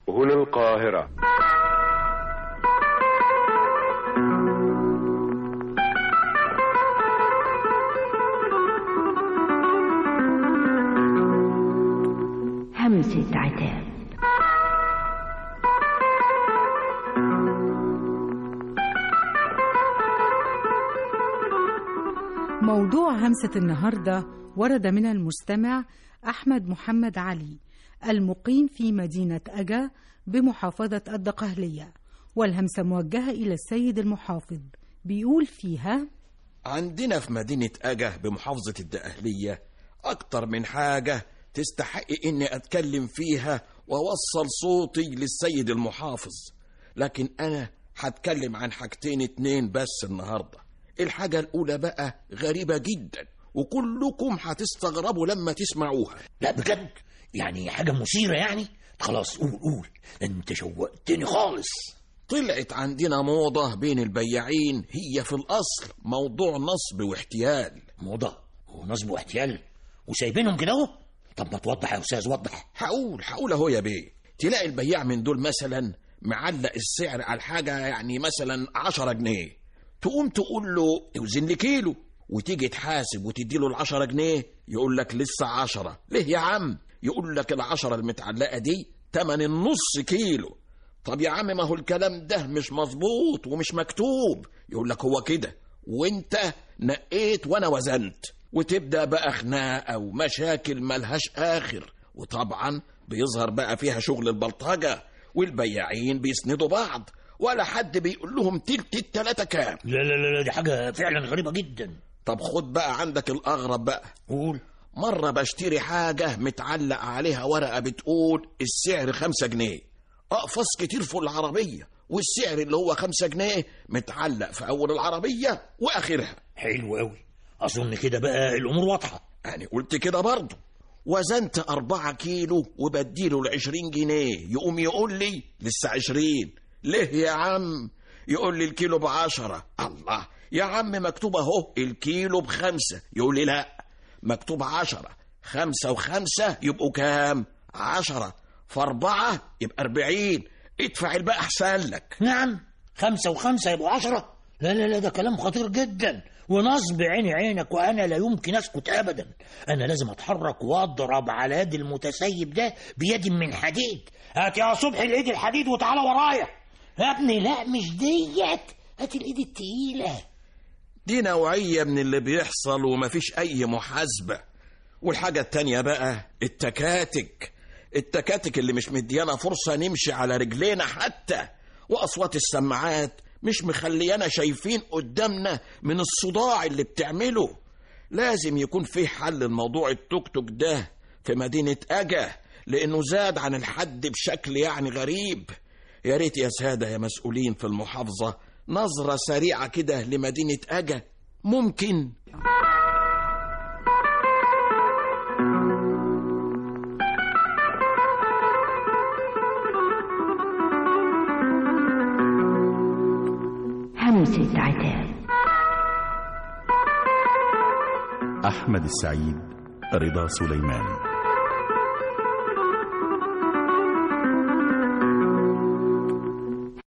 هنا القاهرة همسة عتاب موضوع همسة النهاردة ورد من المستمع أحمد محمد علي المقيم في مدينة أجا بمحافظة الدقهلية والهمسة موجهة إلى السيد المحافظ بيقول فيها عندنا في مدينة أجا بمحافظة الدقهلية أكتر من حاجة تستحق إني أتكلم فيها وأوصل صوتي للسيد المحافظ لكن أنا هتكلم عن حاجتين اتنين بس النهاردة الحاجة الأولى بقى غريبة جدا وكلكم هتستغربوا لما تسمعوها لا بجد يعني حاجة مثيرة يعني خلاص قول قول انت شوقتني خالص طلعت عندنا موضة بين البياعين هي في الأصل موضوع نصب واحتيال موضة ونصب واحتيال وسايبينهم كده اهو طب ما توضح يا استاذ وضح هقول هقول اهو يا بيه تلاقي البياع من دول مثلا معلق السعر على الحاجة يعني مثلا عشرة جنيه تقوم تقول له اوزن لي كيلو وتيجي تحاسب وتدي له العشرة جنيه يقول لك لسه عشرة ليه يا عم يقول لك العشرة المتعلقة دي تمن النص كيلو طب يا عم ما هو الكلام ده مش مظبوط ومش مكتوب يقول لك هو كده وانت نقيت وانا وزنت وتبدا بقى خناقه ومشاكل ملهاش اخر وطبعا بيظهر بقى فيها شغل البلطجه والبياعين بيسندوا بعض ولا حد بيقول لهم تلت التلاته كام لا لا لا لا، دي حاجة فعلا غريبة جدا طب خد بقى عندك الاغرب بقى قول مرة بشتري حاجة متعلق عليها ورقة بتقول السعر خمسة جنيه أقفص كتير فوق العربية والسعر اللي هو خمسة جنيه متعلق في أول العربية وآخرها حلو قوي اظن كده بقى الامور واضحة يعني قلت كده برضه وزنت أربعة كيلو وبديله العشرين جنيه يقوم يقول لي لسه عشرين ليه يا عم يقول لي الكيلو بعشرة الله يا عم مكتوب اهو الكيلو بخمسة يقول لي لا مكتوب عشرة خمسة وخمسة يبقوا كام عشرة فأربعة يبقى أربعين ادفع الباقي أحسن لك نعم خمسة وخمسة يبقوا عشرة لا لا لا ده كلام خطير جدا ونصب عيني عينك وانا لا يمكن اسكت ابدا انا لازم اتحرك واضرب على يد المتسيب ده بيد من حديد هات يا صبحي الايد الحديد وتعالى ورايا يا ابني لا مش ديت هات الايد التقيله دي نوعية من اللي بيحصل ومفيش أي محاسبة والحاجة التانية بقى التكاتك التكاتك اللي مش مديانا فرصة نمشي على رجلينا حتى وأصوات السماعات مش مخليانا شايفين قدامنا من الصداع اللي بتعمله لازم يكون في حل لموضوع التوك توك ده في مدينة أجا لأنه زاد عن الحد بشكل يعني غريب يا ريت يا سادة يا مسؤولين في المحافظة نظرة سريعة كده لمدينة أجا ممكن همسة عتاب أحمد السعيد رضا سليمان